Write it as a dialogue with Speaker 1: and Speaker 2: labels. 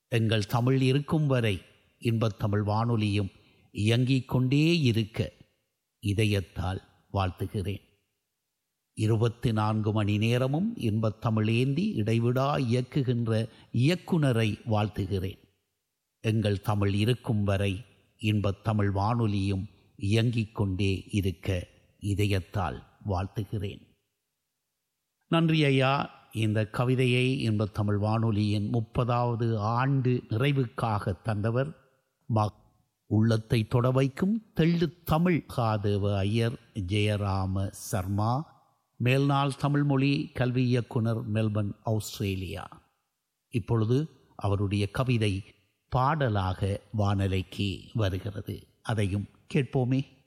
Speaker 1: எங்கள் தமிழ் இருக்கும் வரை இன்பத் தமிழ் வானொலியும் இயங்கிக் கொண்டே இருக்க இதயத்தால் வாழ்த்துகிறேன் இருபத்தி நான்கு மணி நேரமும் இன்பத் தமிழேந்தி இடைவிடா இயக்குகின்ற இயக்குனரை வாழ்த்துகிறேன் எங்கள் தமிழ் இருக்கும் வரை இன்பத் தமிழ் வானொலியும் இயங்கிக் கொண்டே இருக்க இதயத்தால் வாழ்த்துகிறேன் நன்றி ஐயா இந்த கவிதையை இன்பத் தமிழ் வானொலியின் முப்பதாவது ஆண்டு நிறைவுக்காக தந்தவர் மா உள்ளத்தை தொட வைக்கும் தெள்ளு தமிழ் காதேவ ஐயர் ஜெயராம சர்மா மேல்நாள் தமிழ்மொழி கல்வி இயக்குனர் மெல்பர்ன் ஆஸ்திரேலியா இப்பொழுது அவருடைய கவிதை பாடலாக வானலைக்கு வருகிறது அதையும் கேட்போமே